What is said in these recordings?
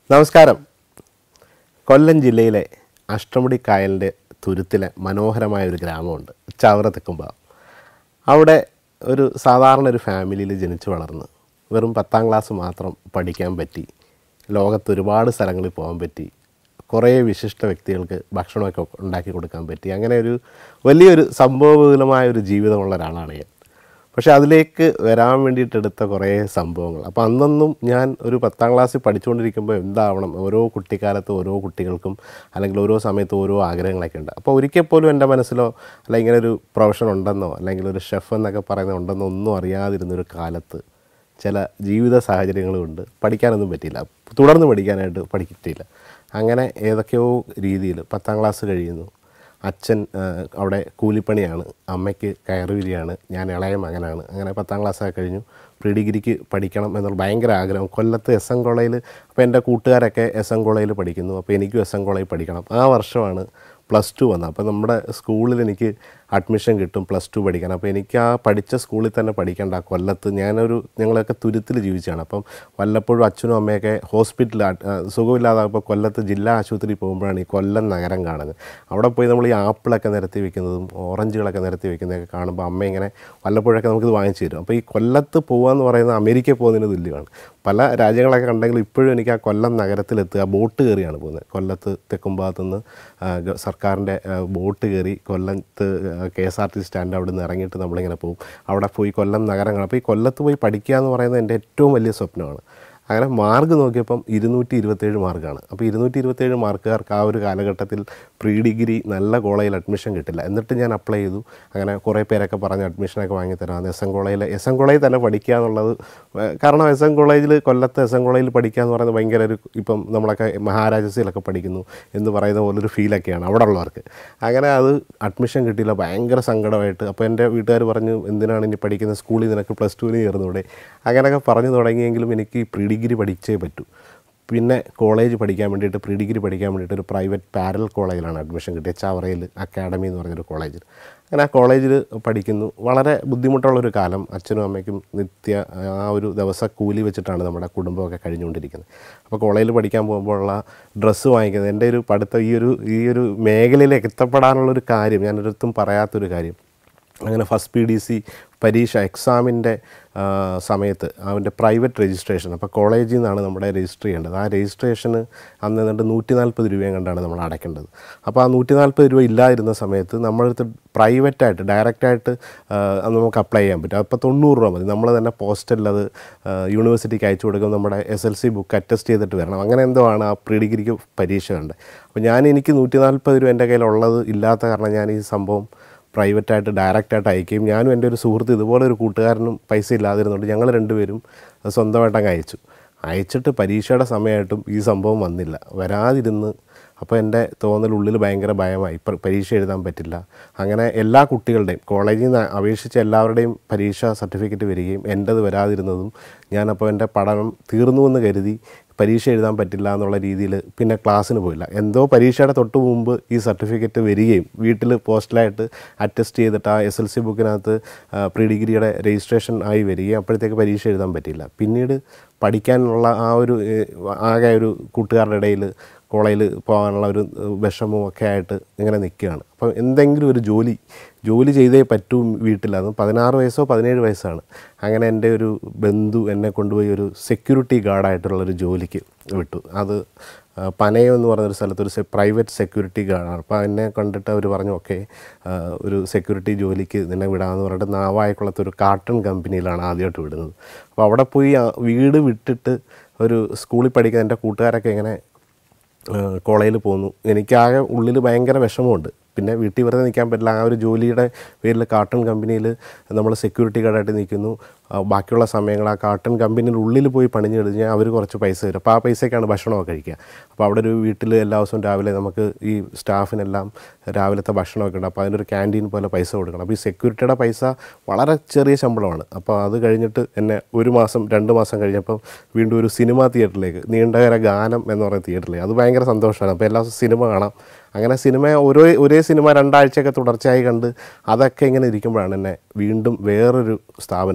നമസ്കാരം കൊല്ലം ജില്ലയിലെ അഷ്ടമുടി കായലിൻ്റെ തുരുത്തിലെ മനോഹരമായ ഒരു ഗ്രാമമുണ്ട് ചവറ തെക്കുംപാവം അവിടെ ഒരു സാധാരണ ഒരു ഫാമിലിയിൽ ജനിച്ചു വളർന്ന് വെറും പത്താം ക്ലാസ് മാത്രം പഠിക്കാൻ പറ്റി ലോകത്ത് ഒരുപാട് സ്ഥലങ്ങളിൽ പോകാൻ പറ്റി കുറേ വിശിഷ്ട വ്യക്തികൾക്ക് ഭക്ഷണമൊക്കെ ഉണ്ടാക്കി കൊടുക്കാൻ പറ്റി അങ്ങനെ ഒരു വലിയൊരു സംഭവബഹുലമായ ഒരു ജീവിതമുള്ള ഒരാളാണ് ഞാൻ പക്ഷേ അതിലേക്ക് വരാൻ വേണ്ടിയിട്ട് എടുത്ത കുറേ സംഭവങ്ങൾ അപ്പോൾ അന്നൊന്നും ഞാൻ ഒരു പത്താം ക്ലാസ്സിൽ പഠിച്ചുകൊണ്ടിരിക്കുമ്പോൾ എന്താവണം ഓരോ കുട്ടിക്കാലത്ത് ഓരോ കുട്ടികൾക്കും അല്ലെങ്കിൽ ഓരോ സമയത്ത് ഓരോ ആഗ്രഹങ്ങളൊക്കെ ഉണ്ട് അപ്പോൾ ഒരിക്കൽ പോലും എൻ്റെ മനസ്സിലോ അല്ലെങ്കിൽ ഇങ്ങനെ ഒരു പ്രൊഫഷൻ ഉണ്ടെന്നോ അല്ലെങ്കിൽ ഒരു ഷെഫ് എന്നൊക്കെ പറയുന്നത് ഉണ്ടെന്നോ ഒന്നും അറിയാതിരുന്നൊരു കാലത്ത് ചില ജീവിത സാഹചര്യങ്ങൾ കൊണ്ട് പഠിക്കാനൊന്നും പറ്റിയില്ല തുടർന്ന് പഠിക്കാനായിട്ട് പഠിക്കിട്ടില്ല അങ്ങനെ ഏതൊക്കെയോ രീതിയിൽ പത്താം ക്ലാസ് കഴിയുന്നു അച്ഛൻ ആ, അവിടെ കൂലിപ്പണിയാണ് അമ്മയ്ക്ക് കയറുവിരിയാണ് ഞാൻ ഇളയ മകനാണ് അങ്ങനെ പത്താം ക്ലാസ്സൊക്കെ കഴിഞ്ഞു പ്രീ ഡിഗ്രിക്ക് പഠിക്കണം എന്നുള്ള ഭയങ്കര ആഗ്രഹം കൊല്ലത്ത് എസ് എൻ കോളേജിൽ അപ്പോൾ എൻ്റെ കൂട്ടുകാരൊക്കെ എസ് എൻ കോളേജിൽ പഠിക്കുന്നു അപ്പോൾ എനിക്കും എസ് എൻ കോളേജിൽ പഠിക്കണം ആ വർഷമാണ് പ്ലസ് ടു വന്നത് അപ്പോൾ നമ്മുടെ സ്കൂളിൽ എനിക്ക് അഡ്മിഷൻ കിട്ടും പ്ലസ് ടു പഠിക്കാൻ അപ്പോൾ എനിക്ക് ആ പഠിച്ച സ്കൂളിൽ തന്നെ പഠിക്കേണ്ട ആ കൊല്ലത്ത് ഞാനൊരു ഞങ്ങളൊക്കെ തുരുത്തിൽ ജീവിച്ചാണ് അപ്പം വല്ലപ്പോഴും അച്ഛനും അമ്മയൊക്കെ ഹോസ്പിറ്റലിൽ സുഖമില്ലാതാകുമ്പോൾ കൊല്ലത്ത് ജില്ലാ ആശുപത്രി പോകുമ്പോഴാണ് ഈ കൊല്ലം നഗരം കാണുന്നത് അവിടെ പോയി നമ്മൾ ഈ ആപ്പിളൊക്കെ നിരത്തി വെക്കുന്നതും ഓറഞ്ചുകളൊക്കെ നിരത്തി വെക്കുന്നതൊക്കെ കാണുമ്പോൾ അമ്മ ഇങ്ങനെ വല്ലപ്പോഴൊക്കെ നമുക്കിത് വാങ്ങിച്ചു തരും അപ്പോൾ ഈ കൊല്ലത്ത് പോകുക പറയുന്നത് അമേരിക്കയിൽ പോകുന്നതിന് തുല്യമാണ് പല രാജ്യങ്ങളൊക്കെ കണ്ടെങ്കിൽ ഇപ്പോഴും എനിക്ക് ആ കൊല്ലം നഗരത്തിലെത്തുക ബോട്ട് കയറിയാണ് പോകുന്നത് കൊല്ലത്ത് തെക്കുംഭാഗത്തു നിന്ന് ആ, ഗ- സർക്കാരിൻ്റെ ആ, ബോട്ട് കയറി കൊല്ലത്ത് K S R T stand അവിടെ നിന്ന് ഇറങ്ങിയിട്ട് നമ്മളിങ്ങനെ പോകും അവിടെ പോയി കൊല്ലം നഗരം കാണും അപ്പോൾ ഈ കൊല്ലത്ത് പോയി പഠിക്കുക എന്ന് പറയുന്നത് എൻ്റെ ഏറ്റവും വലിയ സ്വപ്നമാണ് അങ്ങനെ മാർക്ക് നോക്കിയപ്പം ഇരുന്നൂറ്റി ഇരുപത്തേഴ് മാർക്കാണ് അപ്പോൾ ഇരുന്നൂറ്റി ഇരുപത്തേഴ് മാർക്കുകാർക്ക് ആ ഒരു കാലഘട്ടത്തിൽ പ്രീ ഡിഗ്രി നല്ല കോളേജിൽ അഡ്മിഷൻ കിട്ടില്ല എന്നിട്ട് ഞാൻ അപ്ലൈ ചെയ്തു അങ്ങനെ കുറേ പേരൊക്കെ പറഞ്ഞ് അഡ്മിഷനൊക്കെ വാങ്ങിത്തരാം എസ് എൻ കോളേജിൽ എസ് എൻ കോളേജിൽ തന്നെ പഠിക്കുക എന്നുള്ളത് ഏഹ് കാരണം എസ് എൻ കോളേജിൽ കൊല്ലത്ത് എസ് എൻ കോളേജിൽ പഠിക്കുക എന്ന് പറയുന്നത് ഭയങ്കര ഒരു ഇപ്പം നമ്മളൊക്കെ മഹാരാജസിലൊക്കെ പഠിക്കുന്നു എന്ന് പറയുന്ന പോലൊരു ഫീലൊക്കെയാണ് അവിടെ ഉള്ളവർക്ക് അങ്ങനെ അത് അഡ്മിഷൻ കിട്ടിയില്ല ഭയങ്കര സങ്കടമായിട്ട് അപ്പോൾ എൻ്റെ വീട്ടുകാർ പറഞ്ഞു എന്തിനാണ് ഇനി പഠിക്കുന്നത് സ്കൂളിൽ നിനക്ക് പ്ലസ് ടുവിന് ചേർന്നൂടെ അങ്ങനെയൊക്കെ പറഞ്ഞു തുടങ്ങിയെങ്കിലും എനിക്ക് പ്രീ ഡിഗ്രി പഠിച്ചേ പറ്റൂ പിന്നെ കോളേജ് പഠിക്കാൻ വേണ്ടിയിട്ട് പ്രീ ഡിഗ്രി പഠിക്കാൻ വേണ്ടിയിട്ട് ഒരു പ്രൈവറ്റ് പാരൽ കോളേജിലാണ് അഡ്മിഷൻ കിട്ടിയത് ചവറയിൽ അക്കാഡമി എന്ന് പറഞ്ഞൊരു കോളേജിൽ അങ്ങനെ ആ കോളേജിൽ പഠിക്കുന്നു വളരെ ബുദ്ധിമുട്ടുള്ളൊരു കാലം അച്ഛനും അമ്മയ്ക്കും നിത്യ ആ ഒരു ദിവസ കൂലി വെച്ചിട്ടാണ് നമ്മുടെ കുടുംബമൊക്കെ കഴിഞ്ഞുകൊണ്ടിരിക്കുന്നത് അപ്പോൾ കോളേജിൽ പഠിക്കാൻ പോകുമ്പോഴുള്ള ഡ്രസ്സ് വാങ്ങിക്കുന്നത് എൻ്റെ ഒരു പഠിത്തം ഈ ഒരു ഈ ഒരു മേഖലയിലേക്ക് എത്തപ്പെടാനുള്ളൊരു കാര്യം ഞാനൊരിടത്തും പറയാത്തൊരു കാര്യം അങ്ങനെ ഫസ്റ്റ് പി ഡി സി പരീക്ഷ എക്സാമിൻ്റെ സമയത്ത് അവൻ്റെ പ്രൈവറ്റ് രജിസ്ട്രേഷൻ അപ്പോൾ കോളേജിൽ നിന്നാണ് നമ്മുടെ രജിസ്റ്റർ ചെയ്യേണ്ടത് ആ രജിസ്ട്രേഷന് അന്ന് എന്നിട്ട് നൂറ്റി നാൽപ്പത് രൂപയും കണ്ടാണ് നമ്മൾ അടയ്ക്കേണ്ടത് അപ്പോൾ ആ നൂറ്റി നാൽപ്പത് രൂപ ഇല്ലാതിരുന്ന സമയത്ത് നമ്മളടുത്ത് പ്രൈവറ്റായിട്ട് ഡയറക്റ്റായിട്ട് അത് നമുക്ക് അപ്ലൈ ചെയ്യാൻ പറ്റും അപ്പോൾ തൊണ്ണൂറ് രൂപ മതി നമ്മൾ തന്നെ പോസ്റ്റലിൽ അത് ആ, യൂണിവേഴ്സിറ്റിക്ക് അയച്ചു കൊടുക്കും നമ്മുടെ S L C book attest ചെയ്തിട്ട് വരണം അങ്ങനെ എന്തോ ആണ് ആ പ്രീ ഡിഗ്രിക്ക് പരീക്ഷ ഉണ്ട് അപ്പോൾ ഞാൻ എനിക്ക് നൂറ്റി നാൽപ്പത് രൂപ എൻ്റെ കയ്യിലുള്ളത് ഇല്ലാത്ത കാരണം ഞാൻ ഈ സംഭവം പ്രൈവറ്റായിട്ട് ഡയറക്റ്റായിട്ട് അയക്കുകയും ഞാനും എൻ്റെ ഒരു സുഹൃത്ത് ഇതുപോലെ ഒരു കൂട്ടുകാരനും പൈസ ഇല്ലാതിരുന്നുകൊണ്ട് ഞങ്ങൾ രണ്ടുപേരും അത് സ്വന്തമായിട്ട് അങ്ങ് അയച്ചു അയച്ചിട്ട് പരീക്ഷയുടെ സമയമായിട്ടും ഈ സംഭവം വന്നില്ല വരാതിരുന്ന് അപ്പോൾ എൻ്റെ തോന്നൽ ഉള്ളിൽ ഭയങ്കര ഭയമായി പ- പരീക്ഷ എഴുതാൻ പറ്റില്ല അങ്ങനെ എല്ലാ കുട്ടികളുടെയും കോളേജിൽ നിന്ന് അപേക്ഷിച്ച എല്ലാവരുടെയും പരീക്ഷാ സർട്ടിഫിക്കറ്റ് വരികയും എൻ്റെത് വരാതിരുന്നതും ഞാനപ്പോൾ എൻ്റെ പഠനം തീർന്നു എന്ന് കരുതി പരീക്ഷ എഴുതാൻ പറ്റില്ല എന്നുള്ള രീതിയിൽ പിന്നെ ക്ലാസ്സിന് പോയില്ല എന്തോ പരീക്ഷയുടെ തൊട്ട് മുമ്പ് ഈ സർട്ടിഫിക്കറ്റ് വരികയും വീട്ടിൽ പോസ്റ്റലായിട്ട് അറ്റസ്റ്റ് ചെയ്തിട്ട് ആ എസ് എൽ സി ബുക്കിനകത്ത് പ്രീ ഡിഗ്രിയുടെ രജിസ്ട്രേഷൻ ആയി വരികയും അപ്പോഴത്തേക്ക് പരീക്ഷ എഴുതാൻ പറ്റിയില്ല പിന്നീട് പഠിക്കാനുള്ള ആ ഒരു ഏഹ്, ആകെ ഒരു കൂട്ടുകാരുടെ ഇടയിൽ കോളേജിൽ പോകാനുള്ള ഒരു ഏഹ്, വിഷമവും ഒക്കെ ആയിട്ട് ഇങ്ങനെ നിൽക്കുകയാണ് അപ്പം എന്തെങ്കിലും ഒരു ജോലി ജോലി ചെയ്തേ പറ്റൂ വീട്ടിൽ അത് പതിനാറ് വയസ്സോ പതിനേഴ് വയസ്സാണ് അങ്ങനെ എൻ്റെ ഒരു ബന്ധു എന്നെ കൊണ്ടുപോയി ഒരു സെക്യൂരിറ്റി ഗാർഡായിട്ടുള്ളൊരു ജോലിക്ക് വിട്ടു അത് ആ, പനയം എന്ന് പറഞ്ഞൊരു സ്ഥലത്ത് ഒരു പ്രൈവറ്റ് സെക്യൂരിറ്റി ഗാർഡാണ് അപ്പോൾ എന്നെ കണ്ടിട്ട് അവർ പറഞ്ഞു ഓക്കെ ഒരു സെക്യൂരിറ്റി ജോലിക്ക് നിന്നെ വിടാമെന്ന് പറഞ്ഞിട്ട് നാവായക്കുളത്ത് ഒരു കാർട്ടൺ കമ്പനിയിലാണ് ആദ്യമായിട്ട് വിടുന്നത് അപ്പോൾ അവിടെ പോയി ആ വീട് വിട്ടിട്ട് ഒരു സ്കൂളിൽ പഠിക്കുന്ന എൻ്റെ കൂട്ടുകാരൊക്കെ ഇങ്ങനെ കോളേജിൽ പോന്നു എനിക്കാകെ ഉള്ളിൽ ഭയങ്കര വിഷമമുണ്ട് പിന്നെ വീട്ടിൽ വെറുതെ നിൽക്കാൻ പറ്റില്ല ആ ഒരു ജോലിയുടെ പേരിൽ കാർട്ടൺ കമ്പനിയിൽ നമ്മൾ സെക്യൂരിറ്റി ഗാർഡായിട്ട് നിൽക്കുന്നു ആ, ബാക്കിയുള്ള സമയങ്ങൾ ആ കാർട്ടൺ കമ്പനിയിൽ ഉള്ളിൽ പോയി പണിഞ്ഞു കഴിഞ്ഞാൽ അവർ കുറച്ച് പൈസ തരും അപ്പോൾ ആ പൈസയ്ക്കാണ് ഭക്ഷണമൊക്കെ കഴിക്കുക അപ്പോൾ അവിടെ ഒരു വീട്ടിൽ എല്ലാ ദിവസവും രാവിലെ നമുക്ക് ഈ സ്റ്റാഫിനെല്ലാം രാവിലത്തെ ഭക്ഷണമൊക്കെ ഉണ്ട് അപ്പോൾ അതിനൊരു ക്യാൻറ്റീൻ പോലെ പൈസ കൊടുക്കണം അപ്പോൾ ഈ സെക്യൂരിറ്റിയുടെ പൈസ വളരെ ചെറിയ ശമ്പളമാണ് അപ്പോൾ അത് കഴിഞ്ഞിട്ട് എന്നെ ഒരു മാസം രണ്ട് മാസം കഴിഞ്ഞപ്പോൾ വീണ്ടും ഒരു സിനിമാ തിയേറ്ററിലേക്ക് നീണ്ടകര ഗാനം എന്ന് പറയുന്ന തിയേറ്ററിലേക്ക് അത് ഭയങ്കര സന്തോഷമാണ് അപ്പോൾ എല്ലാ ദിവസവും സിനിമ കാണാം അങ്ങനെ സിനിമ ഓരോ ഒരേ സിനിമ രണ്ടാഴ്ചയൊക്കെ തുടർച്ചയായി കണ്ട് അതൊക്കെ ഇങ്ങനെ ഇരിക്കുമ്പോഴാണ് എന്നെ വീണ്ടും വേറൊരു സ്ഥാപനത്തിലേക്ക് അതൊരു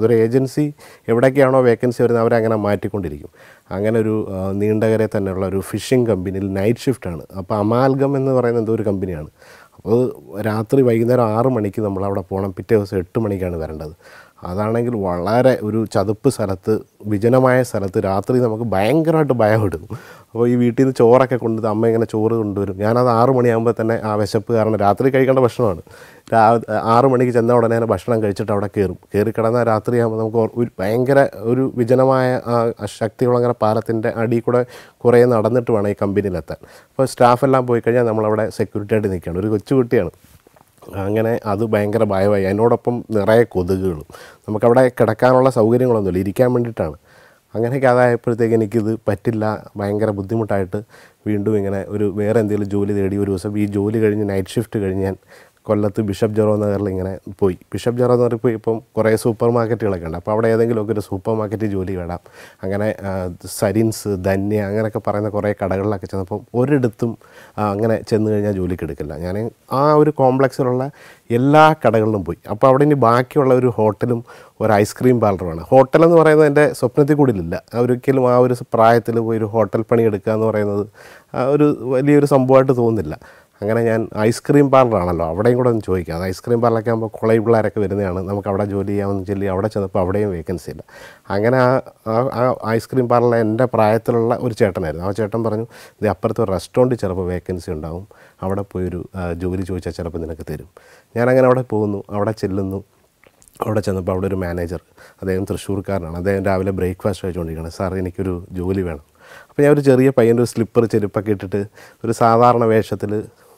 അതൊരു ഏജൻസി എവിടേക്കാണോ വേക്കൻസി വരുന്നത് അവരങ്ങനെ മാറ്റിക്കൊണ്ടിരിക്കും അങ്ങനെ ഒരു ആ, നീണ്ടകരെ തന്നെയുള്ള ഒരു ഫിഷിംഗ് കമ്പനിയിൽ നൈറ്റ് ഷിഫ്റ്റാണ് അപ്പോൾ അമാൽഗം എന്ന് പറയുന്ന എന്തോ ഒരു കമ്പനിയാണ് അപ്പോൾ രാത്രി വൈകുന്നേരം ആറ് മണിക്ക് നമ്മൾ അവിടെ പോകണം പിറ്റേ ദിവസം എട്ട് മണിക്കാണ് വരേണ്ടത് അതാണെങ്കിൽ വളരെ ഒരു ചതുപ്പ് സ്ഥലത്ത് വിജനമായ സ്ഥലത്ത് രാത്രി നമുക്ക് ഭയങ്കരമായിട്ട് ഭയം എടുക്കും അപ്പോൾ ഈ വീട്ടിൽ നിന്ന് ചോറൊക്കെ കൊണ്ട് അമ്മ ഇങ്ങനെ ചോറ് കൊണ്ടുവരും ഞാനത് ആറ് മണിയാകുമ്പോൾ തന്നെ ആ വിശപ്പ് കാരണം രാത്രി കഴിക്കേണ്ട ഭക്ഷണമാണ് രാ ആറ് മണിക്ക് ചെന്ന ഉടനെ തന്നെ ഭക്ഷണം കഴിച്ചിട്ട് അവിടെ കയറും കയറി കിടന്നാൽ രാത്രിയാകുമ്പോൾ നമുക്ക് ഒരു ഭയങ്കര ഒരു വിജനമായ ആ ശക്തികുളങ്ങര പാലത്തിൻ്റെ അടിയിൽ കൂടെ കുറേ നടന്നിട്ട് വേണം ഈ കമ്പനിയിലെത്താൻ അപ്പോൾ സ്റ്റാഫെല്ലാം പോയി കഴിഞ്ഞാൽ നമ്മളവിടെ സെക്യൂരിറ്റി ആയിട്ട് നിൽക്കുകയാണ് ഒരു കൊച്ചുകുട്ടിയാണ് അങ്ങനെ അത് ഭയങ്കര ഭയമായി അതിനോടൊപ്പം നിറയെ കൊതുകുകളും നമുക്കവിടെ കിടക്കാനുള്ള സൗകര്യങ്ങളൊന്നുമില്ല ഇരിക്കാൻ വേണ്ടിയിട്ടാണ് അങ്ങനെയൊക്കെ അതായപ്പോഴത്തേക്ക് എനിക്കിത് പറ്റില്ല ഭയങ്കര ബുദ്ധിമുട്ടായിട്ട് വീണ്ടും ഇങ്ങനെ ഒരു വേറെ എന്തെങ്കിലും ജോലി തേടി ഒരു ദിവസം ഈ ജോലി കഴിഞ്ഞ് നൈറ്റ് ഷിഫ്റ്റ് കഴിഞ്ഞ് ഞാൻ കൊല്ലത്ത് ബിഷപ്പ് ജെറോ നഗറിൽ ഇങ്ങനെ പോയി ബിഷപ്പ് ജെറോ നഗറിൽ പോയി ഇപ്പം കുറേ സൂപ്പർ മാർക്കറ്റുകളൊക്കെ ഉണ്ട് അപ്പോൾ അവിടെ ഏതെങ്കിലുമൊക്കെ ഒരു സൂപ്പർ മാർക്കറ്റിൽ ജോലി വേണം അങ്ങനെ ആ, സരിൻസ് ധന്യ അങ്ങനെയൊക്കെ പറയുന്ന കുറേ കടകളിലൊക്കെ ചെന്നപ്പം ഒരിടത്തും ആ, അങ്ങനെ ചെന്ന് കഴിഞ്ഞാൽ ജോലിക്ക് എടുക്കില്ല ഞാൻ ആ ഒരു കോംപ്ലക്സിലുള്ള എല്ലാ കടകളിലും പോയി അപ്പോൾ അവിടെ ഇനി ബാക്കിയുള്ള ഒരു ഹോട്ടലും ഒരു ഐസ്ക്രീം പാർലറുമാണ് ഹോട്ടൽ എന്ന് പറയുന്നത് എൻ്റെ സ്വപ്നത്തിൽ കൂടിയില്ല ഒരിക്കലും ആ ഒരു പ്രായത്തിൽ പോയി ഒരു ഹോട്ടൽ പണി എടുക്കുക എന്ന് പറയുന്നത് ആ, ഒരു വലിയൊരു സംഭവമായിട്ട് തോന്നുന്നില്ല അങ്ങനെ ഞാൻ ഐസ്ക്രീം പാർലറാണല്ലോ അവിടെയും കൂടെ ഒന്ന് ചോദിക്കാം അത് ഐസ്ക്രീം പാർലറൊക്കെ ആകുമ്പോൾ കുളയി പിള്ളേരൊക്കെ വരുന്നതാണ് നമുക്ക് അവിടെ ജോലി ചെയ്യാമെന്ന് ചൊല്ലി അവിടെ ചെന്നപ്പോൾ അവിടെയും വേക്കൻസി ഇല്ല അങ്ങനെ ആ ആ- ആ ഐസ്ക്രീം പാർലർ എൻ്റെ പ്രായത്തിലുള്ള ഒരു ചേട്ടനായിരുന്നു ആ ചേട്ടൻ പറഞ്ഞു ഇത് അപ്പുറത്ത് ഒരു റെസ്റ്റോറൻറ്റിൽ ചിലപ്പോൾ വേക്കൻസി ഉണ്ടാവും അവിടെ പോയി ഒരു ആ, ജോലി ചോദിച്ചാൽ ചിലപ്പോൾ നിനക്ക് തരും ഞാനങ്ങനെ അവിടെ പോകുന്നു അവിടെ ചെല്ലുന്നു അവിടെ ചെന്നപ്പോൾ അവിടെ ഒരു മാനേജർ അദ്ദേഹം തൃശ്ശൂർക്കാരനാണ് അദ്ദേഹം രാവിലെ ബ്രേക്ക്ഫാസ്റ്റ് കഴിച്ചുകൊണ്ടിരിക്കുകയാണ് സാർ എനിക്കൊരു ജോലി വേണം അപ്പോൾ ഞാൻ ഒരു ചെറിയ പയ്യൻ്റെ ഒരു സ്ലിപ്പർ ചെരുപ്പൊക്കെ ഇട്ടിട്ട് ഒരു സാധാരണ വേഷത്തിൽ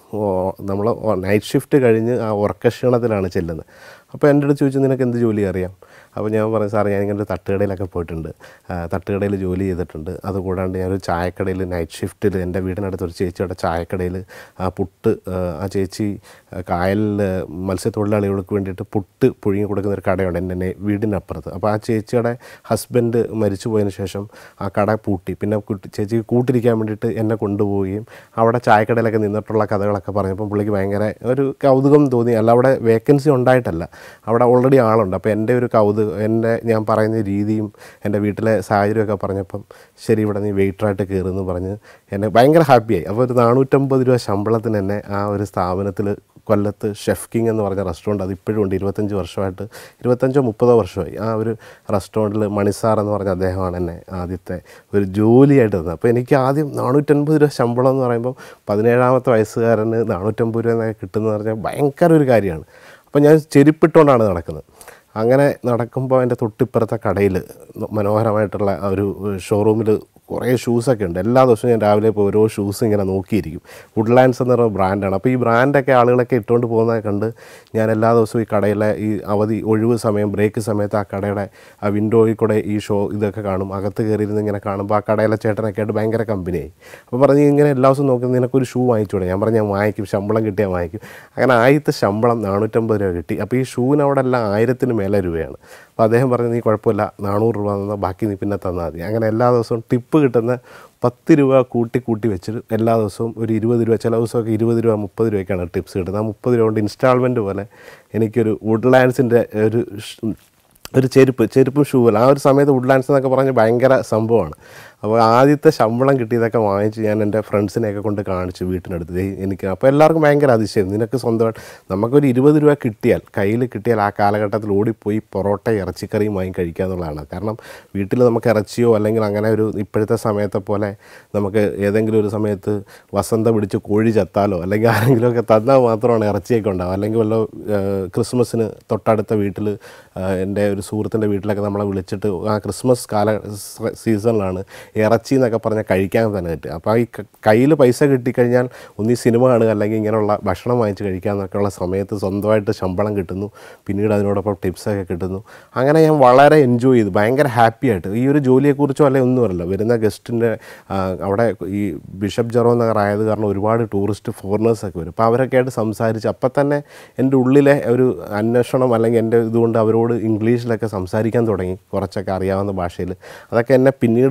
നമ്മൾ നൈറ്റ് ഷിഫ്റ്റ് കഴിഞ്ഞ് ആ ഉറക്കക്ഷീണത്തിലാണ് ചെല്ലുന്നത് അപ്പോൾ എൻ്റെ അടുത്ത് ചോദിച്ചു നിനക്ക് എന്ത് ജോലി അറിയാം അപ്പോൾ ഞാൻ പറഞ്ഞു സാർ ഞാൻ ഇങ്ങനെ ഒരു തട്ടുകടയിലൊക്കെ പോയിട്ടുണ്ട് ആ, തട്ടുകടയിൽ ജോലി ചെയ്തിട്ടുണ്ട് അതുകൂടാണ്ട് ഞാനൊരു ചായക്കടയിൽ നൈറ്റ് ഷിഫ്റ്റിൽ എൻ്റെ വീടിനടുത്ത് ഒരു ചേച്ചിയുടെ ചായക്കടയിൽ ആ പുട്ട് ആ, ആ ചേച്ചി ആ, കായലിൽ മത്സ്യത്തൊഴിലാളികൾക്ക് വേണ്ടിയിട്ട് പുട്ട് പുഴുങ്ങി കൊടുക്കുന്ന ഒരു കടയുണ്ട് എൻ്റെ നെ- വീടിനപ്പുറത്ത് അപ്പോൾ ആ ചേച്ചിയുടെ ഹസ്ബൻഡ് മരിച്ചു പോയതിന് ശേഷം ആ കട പൂട്ടി പിന്നെ കുട്ടി ചേച്ചിക്ക് കൂട്ടിരിക്കാൻ വേണ്ടിയിട്ട് എന്നെ കൊണ്ടുപോവുകയും അവിടെ ചായക്കടയിലൊക്കെ നിന്നിട്ടുള്ള കഥകളൊക്കെ പറഞ്ഞപ്പോൾ പുള്ളിക്ക് ഭയങ്കര ഒരു കൗതുകം തോന്നി അല്ല അവിടെ വേക്കൻസി ഉണ്ടായിട്ടല്ല അവിടെ ഓൾറെഡി ആളുണ്ട് അപ്പോൾ എൻ്റെ ഒരു കൗതുകം എൻ്റെ ഞാൻ പറയുന്ന രീതിയും എൻ്റെ വീട്ടിലെ സാഹചര്യമൊക്കെ പറഞ്ഞപ്പം ശരി ഇവിടെ നീ വെയിറ്ററായിട്ട് കയറുമെന്ന് പറഞ്ഞ് എന്നെ ഭയങ്കര ഹാപ്പിയായി അപ്പോൾ ഒരു നാനൂറ്റമ്പത് രൂപ ശമ്പളത്തിന് എന്നെ ആ ഒരു സ്ഥാപനത്തിൽ കൊല്ലത്ത് ഷെഫ് കിങ് എന്ന് പറഞ്ഞ റെസ്റ്റോറൻറ്റ് അത് ഇപ്പോഴും ഉണ്ട് ഇരുപത്തഞ്ച് വർഷമായിട്ട് ഇരുപത്തഞ്ചോ മുപ്പതോ വർഷമായി ആ ഒരു റെസ്റ്റോറൻറ്റിൽ മണിസാർ എന്ന് പറഞ്ഞ അദ്ദേഹമാണ് എന്നെ ആദ്യത്തെ ഒരു ജോലിയായിട്ട് തന്നത് അപ്പോൾ എനിക്ക് ആദ്യം നാനൂറ്റൻപത് രൂപ ശമ്പളം എന്ന് പറയുമ്പോൾ പതിനേഴാമത്തെ വയസ്സുകാരന് നാനൂറ്റമ്പത് രൂപ എന്നൊക്കെ കിട്ടുന്നത് പറഞ്ഞാൽ ഭയങ്കര ഒരു കാര്യമാണ് അപ്പോൾ ഞാൻ ചെരുപ്പിട്ടുകൊണ്ടാണ് നടക്കുന്നത് അങ്ങനെ നടക്കുമ്പോൾ എൻ്റെ തൊട്ടിപ്പുറത്തെ കടയിൽ മനോഹരമായിട്ടുള്ള ആ ഒരു ഷോറൂമിൽ കുറേ ഷൂസൊക്കെ ഉണ്ട് എല്ലാ ദിവസവും ഞാൻ രാവിലെ ഇപ്പോൾ ഓരോ ഷൂസ് ഇങ്ങനെ നോക്കിയിരിക്കും വുഡ്ലാൻഡ്സ് എന്ന് പറയുന്ന ബ്രാൻഡാണ് അപ്പോൾ ഈ ബ്രാൻഡൊക്കെ ആളുകളൊക്കെ ഇട്ടുകൊണ്ട് പോകുന്നത് കണ്ട് ഞാൻ എല്ലാ ദിവസവും ഈ കടയിലെ ഈ അവധി ഒഴിവ് സമയം ബ്രേക്ക് സമയത്ത് ആ കടയുടെ ആ വിൻഡോയിൽ കൂടെ ഈ ഷോ ഇതൊക്കെ കാണും അകത്ത് കയറിയിരുന്ന് ഇങ്ങനെ കാണുമ്പോൾ ആ കടയിലെ ചേട്ടനൊക്കെ ആയിട്ട് ഭയങ്കര കമ്പനിയായി അപ്പോൾ പറഞ്ഞ് ഇങ്ങനെ എല്ലാ ദിവസവും നോക്കുന്നത് നിനക്കൊരു ഷൂ വാങ്ങിച്ചൂടെ ഞാൻ പറഞ്ഞു ഞാൻ വാങ്ങിക്കും ശമ്പളം കിട്ടിയാൽ വാങ്ങിക്കും അങ്ങനെ ആദ്യത്തെ ശമ്പളം നാനൂറ്റമ്പത് രൂപ കിട്ടി അപ്പോൾ ഈ ഷൂവിന് അവിടെ എല്ലാം ആയിരത്തിന് മേലെ രൂപയാണ് അപ്പോൾ അദ്ദേഹം പറഞ്ഞു നീ കുഴപ്പമില്ല നാനൂറ് രൂപ തന്നാൽ ബാക്കി നീ പിന്നെ തന്നാൽ മതി അങ്ങനെ എല്ലാ ദിവസവും ടിപ്പ് കിട്ടുന്ന പത്ത് രൂപ കൂട്ടി കൂട്ടി വെച്ചിട്ട് എല്ലാ ദിവസവും ഒരു ഇരുപത് രൂപ ചില ദിവസമൊക്കെ ഇരുപത് രൂപ മുപ്പത് രൂപയ്ക്കാണ് ടിപ്സ് കിട്ടുന്നത് ആ മുപ്പത് രൂപ കൊണ്ട് ഇൻസ്റ്റാൾമെൻറ്റ് പോലെ എനിക്കൊരു വുഡ്ലാൻഡ്സിൻ്റെ ഒരു ഷ്- ഒരു ചെരുപ്പ് ചെരുപ്പും ഷൂ അല്ല ആ ഒരു സമയത്ത് വുഡ്ലാൻഡ്സ് എന്നൊക്കെ പറഞ്ഞ് ഭയങ്കര സംഭവമാണ് അപ്പോൾ ആദ്യത്തെ ശമ്പളം കിട്ടിയതൊക്കെ വാങ്ങിച്ച് ഞാൻ എൻ്റെ ഫ്രണ്ട്സിനെയൊക്കെ കൊണ്ട് കാണിച്ചു വീട്ടിനടുത്ത് ദേ എനിക്ക് അപ്പോൾ എല്ലാവർക്കും ഭയങ്കര അതിശയം നിനക്ക് സ്വന്തമായിട്ട് നമുക്കൊരു ഇരുപത് രൂപ കിട്ടിയാൽ കയ്യിൽ കിട്ടിയാൽ ആ കാലഘട്ടത്തിൽ ഓടിപ്പോയി പൊറോട്ട ഇറച്ചിക്കറിയും വാങ്ങി കഴിക്കുക എന്നുള്ളതാണ് കാരണം വീട്ടിൽ നമുക്ക് ഇറച്ചിയോ അല്ലെങ്കിൽ അങ്ങനെ ഒരു ഇപ്പോഴത്തെ സമയത്തെ പോലെ നമുക്ക് ഏതെങ്കിലും ഒരു സമയത്ത് വസന്ത പിടിച്ച് കോഴി ചത്താലോ അല്ലെങ്കിൽ ആരെങ്കിലുമൊക്കെ തന്നാൽ മാത്രമാണ് ഇറച്ചിയൊക്കെ ഉണ്ടാവും അല്ലെങ്കിൽ വല്ല ഏഹ്, ക്രിസ്മസിന് തൊട്ടടുത്ത വീട്ടിൽ എൻ്റെ ഒരു സുഹൃത്തിൻ്റെ വീട്ടിലൊക്കെ നമ്മളെ വിളിച്ചിട്ട് ആ ക്രിസ്മസ് കാല സ- സീസണിലാണ് ഇറച്ചി എന്നൊക്കെ പറഞ്ഞാൽ കഴിക്കാൻ തന്നെ പറ്റുക അപ്പോൾ ഈ കയ്യിൽ പൈസ കിട്ടിക്കഴിഞ്ഞാൽ ഒന്നീ സിനിമ കാണുക അല്ലെങ്കിൽ ഇങ്ങനെയുള്ള ഭക്ഷണം വാങ്ങിച്ച് കഴിക്കുക എന്നൊക്കെയുള്ള സമയത്ത് സ്വന്തമായിട്ട് ശമ്പളം കിട്ടുന്നു പിന്നീട് അതിനോടൊപ്പം ടിപ്സൊക്കെ കിട്ടുന്നു അങ്ങനെ ഞാൻ വളരെ എൻജോയ് ചെയ്തു ഭയങ്കര ഹാപ്പി ആയിട്ട് ഈ ഒരു ജോലിയെക്കുറിച്ചോ അല്ലെങ്കിൽ ഒന്നുമല്ല വരുന്ന ഗസ്റ്റിൻ്റെ അവിടെ ഈ ബിഷപ്പ് ജെറോ നഗർ ആയത് കാരണം ഒരുപാട് ടൂറിസ്റ്റ് ഫോറിനേഴ്സൊക്കെ വരും അപ്പോൾ അവരൊക്കെ ആയിട്ട് സംസാരിച്ച് അപ്പം തന്നെ എൻ്റെ ഉള്ളിലെ ഒരു അന്വേഷണം അല്ലെങ്കിൽ എൻ്റെ ഇതുകൊണ്ട് അവരോട് ഇംഗ്ലീഷിലൊക്കെ സംസാരിക്കാൻ തുടങ്ങി കുറച്ചൊക്കെ അറിയാവുന്ന ഭാഷയിൽ അതൊക്കെ എന്നെ പിന്നീട് ഭാവിയിൽ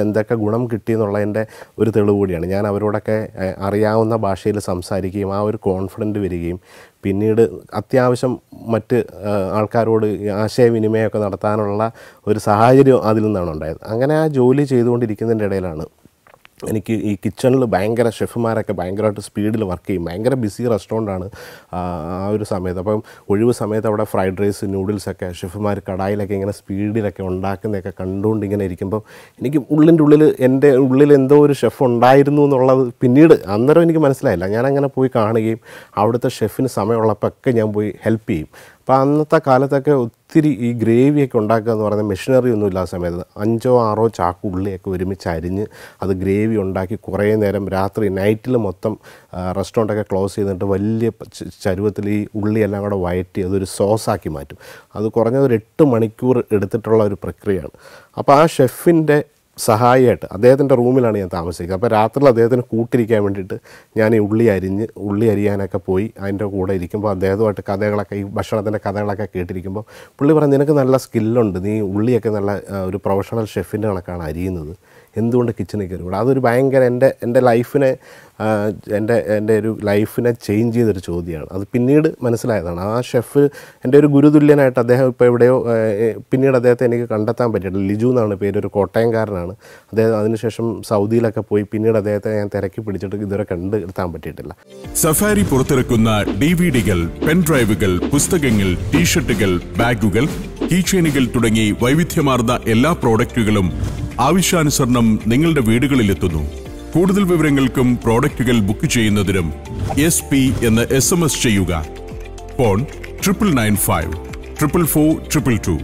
എന്തൊക്കെ ഗുണം കിട്ടിയെന്നുള്ളതിൻ്റെ ഒരു തെളിവ് കൂടിയാണ് ഞാൻ അവരോടൊക്കെ ഏഹ്, അറിയാവുന്ന ഭാഷയിൽ സംസാരിക്കുകയും ആ ഒരു കോൺഫിഡൻറ്റ് വരികയും പിന്നീട് അത്യാവശ്യം മറ്റ് ഏഹ്, ആൾക്കാരോട് ഈ ആശയവിനിമയമൊക്കെ നടത്താനുള്ള ഒരു സാഹചര്യം അതിൽ നിന്നാണ് ഉണ്ടായത് അങ്ങനെ ആ ജോലി ചെയ്തുകൊണ്ടിരിക്കുന്നതിൻ്റെ ഇടയിലാണ് എനിക്ക് ഈ കിച്ചണിൽ ഭയങ്കര ഷെഫുമാരൊക്കെ ഭയങ്കരമായിട്ട് സ്പീഡിൽ വർക്ക് ചെയ്യും ഭയങ്കര ബിസി റെസ്റ്റോറൻ്റാണ് ആ ആ ഒരു സമയത്ത് അപ്പം ഒഴിവ് സമയത്ത് അവിടെ ഫ്രൈഡ് റൈസ് നൂഡിൽസൊക്കെ ഷെഫുമാർ കടായിലൊക്കെ ഇങ്ങനെ സ്പീഡിലൊക്കെ ഉണ്ടാക്കുന്നതൊക്കെ കണ്ടുകൊണ്ട് ഇങ്ങനെ ഇരിക്കുമ്പോൾ എനിക്ക് ഉള്ളിൻ്റെ ഉള്ളിൽ എൻ്റെ ഉള്ളിൽ എന്തോ ഒരു ഷെഫ് ഉണ്ടായിരുന്നു എന്നുള്ളത് പിന്നീട് അന്നേരം എനിക്ക് മനസ്സിലായില്ല ഞാനങ്ങനെ പോയി കാണുകയും അവിടുത്തെ ഷെഫിന് സമയമുള്ളപ്പോൾ ഒക്കെ ഞാൻ പോയി ഹെൽപ്പ് ചെയ്യും അപ്പോൾ അന്നത്തെ കാലത്തൊക്കെ ഒത്തിരി ഈ ഗ്രേവിയൊക്കെ ഉണ്ടാക്കുക എന്ന് പറയുന്ന മെഷീനറി ഒന്നും ഇല്ലാത്ത സമയത്ത് അഞ്ചോ ആറോ ചാക്ക് ഉള്ളിയൊക്കെ ഒരുമിച്ച് അരിഞ്ഞ് അത് ഗ്രേവി ഉണ്ടാക്കി കുറേ നേരം രാത്രി നൈറ്റിൽ മൊത്തം റെസ്റ്റോറൻറ്റൊക്കെ ക്ലോസ് ചെയ്തിട്ട് വലിയ ച- ചരുവത്തിൽ ഈ ഉള്ളിയെല്ലാം കൂടെ വയറ്റി അതൊരു സോസാക്കി മാറ്റും അത് കുറഞ്ഞത് ഒരു എട്ട് മണിക്കൂർ എടുത്തിട്ടുള്ള ഒരു പ്രക്രിയയാണ് അപ്പോൾ ആ ഷെഫിൻ്റെ സഹായിയായിട്ട് അദ്ദേഹത്തിൻ്റെ റൂമിലാണ് ഞാൻ താമസിക്കുന്നത് അപ്പോൾ രാത്രിയിൽ അദ്ദേഹത്തിന് കൂട്ടിരിക്കാൻ വേണ്ടിയിട്ട് ഞാൻ ഈ ഉള്ളി അരിഞ്ഞ് ഉള്ളി അരിയാനൊക്കെ പോയി അതിൻ്റെ കൂടെ ഇരിക്കുമ്പോൾ അദ്ദേഹവുമായിട്ട് കഥകളൊക്കെ ഈ ഭക്ഷണത്തിൻ്റെ കഥകളൊക്കെ കേട്ടിരിക്കുമ്പോൾ പുള്ളി പറഞ്ഞു നിനക്ക് നല്ല സ്കില്ലുണ്ട് നീ ഉള്ളിയൊക്കെ നല്ല ആ, ഒരു പ്രൊഫഷണൽ ഷെഫിൻ്റെ കണക്കാണ് അരിയുന്നത് എന്തുകൊണ്ട് കിച്ചണിൽ കയറി കൂടാ അതൊരു ഭയങ്കര എൻ്റെ എൻ്റെ ലൈഫിനെ ആ, എൻ്റെ എൻ്റെ ഒരു ലൈഫിനെ ചേഞ്ച് ചെയ്തൊരു ചോദ്യമാണ് അത് പിന്നീട് മനസ്സിലായതാണ് ആ ഷെഫ് എൻ്റെ ഒരു ഗുരുതുല്യനായിട്ട് അദ്ദേഹം ഇപ്പോൾ എവിടെയോ ആ, ഏ, പിന്നീട് അദ്ദേഹത്തെ എനിക്ക് കണ്ടെത്താൻ പറ്റിയിട്ടില്ല ലിജു എന്നാണ് പേര് ഒരു കോട്ടയംകാരനാണ് അദ്ദേഹം അതിനുശേഷം സൗദിയിലൊക്കെ പോയി പിന്നീട് അദ്ദേഹത്തെ ഞാൻ തിരക്കി പിടിച്ചിട്ട് ഇതുവരെ കണ്ടെത്താൻ പറ്റിയിട്ടില്ല സഫാരി പുറത്തിറക്കുന്ന ഡി വി ഡികൾ പെൻഡ്രൈവുകൾ പുസ്തകങ്ങൾ ടീഷർട്ടുകൾ ബാഗുകൾ കീചെയിനുകൾ തുടങ്ങി വൈവിധ്യമാർന്ന എല്ലാ പ്രോഡക്റ്റുകളും ആവശ്യാനുസരണം നിങ്ങളുടെ വീടുകളിലെത്തുന്നു കൂടുതൽ വിവരങ്ങൾക്കും പ്രോഡക്റ്റുകൾ ബുക്ക് ചെയ്യുന്നതിനും എസ് പി എന്ന് എസ് എം എസ് ചെയ്യുക phone triple nine five triple four triple two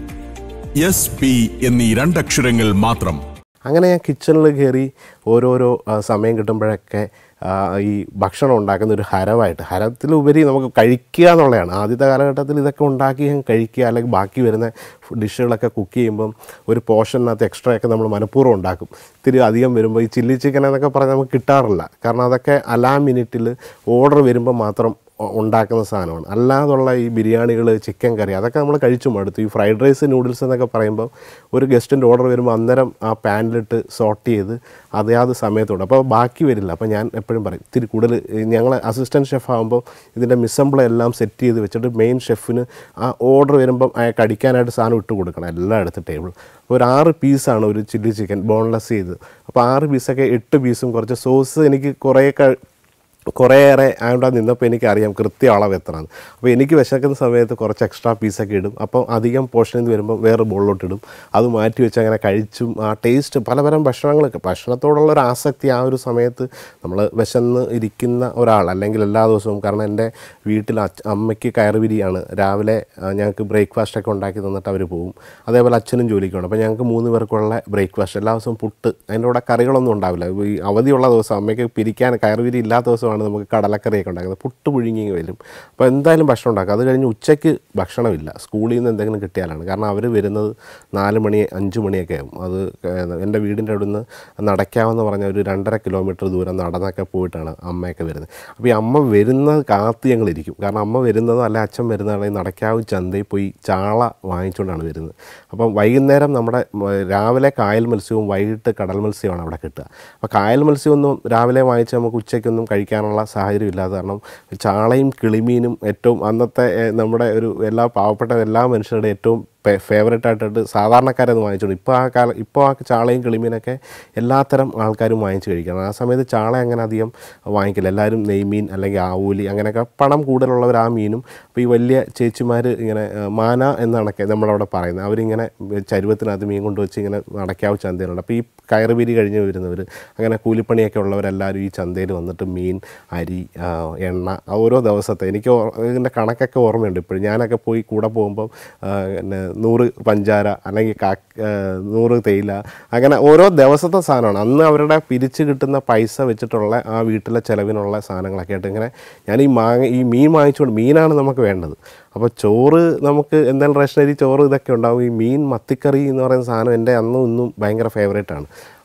S P എന്നീ രണ്ടക്ഷരങ്ങൾ മാത്രം അങ്ങനെ ഞാൻ കിച്ചണിൽ കയറി ഓരോരോ ആ, സമയം കിട്ടുമ്പോഴൊക്കെ ആ, ഈ ഭക്ഷണം ഉണ്ടാക്കുന്ന ഒരു ഹരമായിട്ട് ഹരത്തിലുപരി നമുക്ക് കഴിക്കുക എന്നുള്ളതാണ് ആദ്യത്തെ കാലഘട്ടത്തിൽ ഇതൊക്കെ ഉണ്ടാക്കി ഞാൻ കഴിക്കുക അല്ലെങ്കിൽ ബാക്കി വരുന്ന ഡിഷുകളൊക്കെ കുക്ക് ചെയ്യുമ്പം ഒരു പോർഷനകത്ത് എക്സ്ട്രാ ഒക്കെ നമ്മൾ മനഃപൂർവ്വം ഉണ്ടാക്കും ഇത്തിരി അധികം വരുമ്പോൾ ഈ ചില്ലി ചിക്കൻ എന്നൊക്കെ പറഞ്ഞാൽ നമുക്ക് കിട്ടാറില്ല കാരണം അതൊക്കെ അലാ മിനിറ്റിൽ ഓർഡർ വരുമ്പോൾ മാത്രം ഉ- ഉണ്ടാക്കുന്ന സാധനമാണ് അല്ലാതുള്ള ഈ ബിരിയാണികൾ ചിക്കൻ കറി അതൊക്കെ നമ്മൾ കഴിച്ചു മടുത്തു ഈ ഫ്രൈഡ് റൈസ് നൂഡിൽസ് എന്നൊക്കെ പറയുമ്പോൾ ഒരു ഗസ്റ്റിൻ്റെ ഓർഡർ വരുമ്പോൾ അന്നേരം ആ പാനിലിട്ട് സോട്ട് ചെയ്ത് അതാത് സമയത്തോടെ അപ്പോൾ ബാക്കി വരില്ല അപ്പോൾ ഞാൻ എപ്പോഴും പറയും ഇത്തിരി കൂടുതൽ ഞങ്ങൾ അസിസ്റ്റൻറ്റ് ഷെഫ് ആകുമ്പോൾ ഇതിൻ്റെ മിസംബിൾ എല്ലാം സെറ്റ് ചെയ്ത് വെച്ചിട്ട് മെയിൻ ഷെഫിന് ആ ഓർഡർ വരുമ്പം അയാൾക്ക് അടിക്കാനായിട്ട് സാധനം ഇട്ട് കൊടുക്കണം എല്ലാം എടുത്ത് ടേബിൾ അപ്പോൾ ഒരു ആറ് പീസാണ് ഒരു ചില്ലി ചിക്കൻ ബോൺലെസ് ചെയ്ത് അപ്പോൾ ആറ് പീസൊക്കെ എട്ട് പീസും കുറച്ച് സോസ് എനിക്ക് കുറേ ക- കുറേയേറെ അവിടെ നിന്നപ്പോൾ എനിക്കറിയാം കൃത്യ അളവ് എത്രയാണ് അപ്പോൾ എനിക്ക് വിശക്കുന്ന സമയത്ത് കുറച്ച് എക്സ്ട്രാ പീസൊക്കെ ഇടും അപ്പം അധികം പോർഷനിൽ നിന്ന് വരുമ്പോൾ വേറെ ബോളിലോട്ട് ഇടും അത് മാറ്റി വെച്ച് അങ്ങനെ കഴിച്ചും ആ ടേസ്റ്റ് പലതരം ഭക്ഷണങ്ങളൊക്കെ ഭക്ഷണത്തോടുള്ള ഒരു ആസക്തി ആ ഒരു സമയത്ത് നമ്മൾ വിശന്ന് ഇരിക്കുന്ന ഒരാൾ അല്ലെങ്കിൽ എല്ലാ ദിവസവും കാരണം എൻ്റെ വീട്ടിൽ അച്ഛ അമ്മയ്ക്ക് കയറുവിരിയാണ് രാവിലെ ആ, ഞങ്ങൾക്ക് ബ്രേക്ക്ഫാസ്റ്റൊക്കെ ഉണ്ടാക്കി തന്നിട്ട് അവർ പോകും അതേപോലെ അച്ഛനും ജോലിക്ക് പോകണം അപ്പോൾ ഞങ്ങൾക്ക് മൂന്ന് പേർക്കുള്ള ബ്രേക്ക്ഫാസ്റ്റ് എല്ലാ ദിവസവും പുട്ട് അതിൻ്റെ കൂടെ കറികളൊന്നും ഉണ്ടാവില്ല ഈ അവധിയുള്ള ദിവസം അമ്മയ്ക്ക് പിരിക്കാൻ കയറുവിരി ഇല്ലാത്ത ദിവസമാണ് നമുക്ക് കടലക്കറിയൊക്കെ ഉണ്ടാക്കുന്നത് പുട്ട് പുഴുങ്ങി വരും അപ്പോൾ എന്തായാലും ഭക്ഷണം ഉണ്ടാക്കും അത് കഴിഞ്ഞ് ഉച്ചയ്ക്ക് ഭക്ഷണമില്ല സ്കൂളിൽ നിന്ന് എന്തെങ്കിലും കിട്ടിയാലാണ് കാരണം അവർ വരുന്നത് നാല് മണി അഞ്ച് മണിയൊക്കെ ആകും അത് ഏഹ് എൻ്റെ വീടിൻ്റെ അവിടെ നിന്ന് നടക്കാമെന്ന് പറഞ്ഞ ഒരു രണ്ടര കിലോമീറ്റർ ദൂരം നടന്നൊക്കെ പോയിട്ടാണ് അമ്മയൊക്കെ വരുന്നത് അപ്പോൾ ഈ അമ്മ വരുന്നത് കാത്ത് ഞങ്ങളിരിക്കും കാരണം അമ്മ വരുന്നതോ അല്ലെ അച്ഛൻ വരുന്നതാണെങ്കിൽ നടക്കാവ് ചന്തയിൽ പോയി ചാള വാങ്ങിച്ചുകൊണ്ടാണ് വരുന്നത് അപ്പം വൈകുന്നേരം നമ്മുടെ ഉം, രാവിലെ കായൽ മത്സ്യവും വൈകിട്ട് കടൽ മത്സ്യമാണ് അവിടെ കിട്ടുക അപ്പോൾ കായൽ മത്സ്യമൊന്നും രാവിലെ വാങ്ങിച്ച് നമുക്ക് ഉച്ചയ്ക്കൊന്നും കഴിക്കാനുള്ള സാഹചര്യം ഇല്ലാതെ കാരണം ചാളയും കിളിമീനും ഏറ്റവും അന്നത്തെ ഏഹ്, നമ്മുടെ ഒരു എല്ലാ പാവപ്പെട്ട എല്ലാ മനുഷ്യരുടെ ഏറ്റവും ഫേവറേറ്റ് ആയിട്ടിട്ട് സാധാരണക്കാരത് വാങ്ങിച്ചോണ്ട് ഇപ്പോൾ ആ കാലം ഇപ്പോൾ ആ ചാളയും കിളിമീനൊക്കെ എല്ലാത്തരം ആൾക്കാരും വാങ്ങിച്ച് കഴിക്കണം ആ സമയത്ത് ചാള അങ്ങനെ അധികം വാങ്ങിക്കില്ല എല്ലാവരും നെയ്മീൻ അല്ലെങ്കിൽ ആവൂലി അങ്ങനെയൊക്കെ പണം കൂടുതലുള്ളവർ ആ മീനും അപ്പോൾ ഈ വലിയ ചേച്ചിമാർ ഇങ്ങനെ ആ, മാന എന്നാണൊക്കെ നമ്മളവിടെ പറയുന്നത് അവരിങ്ങനെ ചരുവത്തിനകത്ത് മീൻ കൊണ്ടുവച്ച് ഇങ്ങനെ നടക്കാവ് ചന്തയിലുണ്ട് അപ്പോൾ ഈ കയറുപിരി കഴിഞ്ഞ് വരുന്നവർ അങ്ങനെ കൂലിപ്പണിയൊക്കെ ഉള്ളവരെല്ലാവരും ഈ ചന്തയിൽ വന്നിട്ട് മീൻ അരി ആ, എണ്ണ ആ ഓരോ ദിവസത്തെ എനിക്ക് ഓർ- ഇതിൻ്റെ കണക്കൊക്കെ ഓർമ്മയുണ്ട് ഇപ്പോഴും ഞാനൊക്കെ പോയി കൂടെ പോകുമ്പോൾ ആ, പിന്നെ നൂറ് പഞ്ചാര അല്ലെങ്കിൽ കാ ആ, നൂറ് തേയില അങ്ങനെ ഓരോ ദിവസത്തെ സാധനമാണ് അന്ന് അവരുടെ പിരിച്ച് കിട്ടുന്ന പൈസ വെച്ചിട്ടുള്ള ആ വീട്ടിലെ ചിലവിനുള്ള സാധനങ്ങളൊക്കെ ആയിട്ട് ഇങ്ങനെ ഞാൻ ഈ മാങ്ങ ഈ മീൻ വാങ്ങിച്ചുകൊണ്ട് മീനാണ് നമുക്ക് വേണ്ടത് അപ്പോൾ ചോറ് നമുക്ക് എന്തായാലും റേഷനരി ചോറ് ഇതൊക്കെ ഉണ്ടാവും ഈ മീൻ മത്തിക്കറി എന്ന് പറയുന്ന സാധനം എൻ്റെ അന്നും ഇന്നും ഭയങ്കര ഫേവറേറ്റ് ആണ്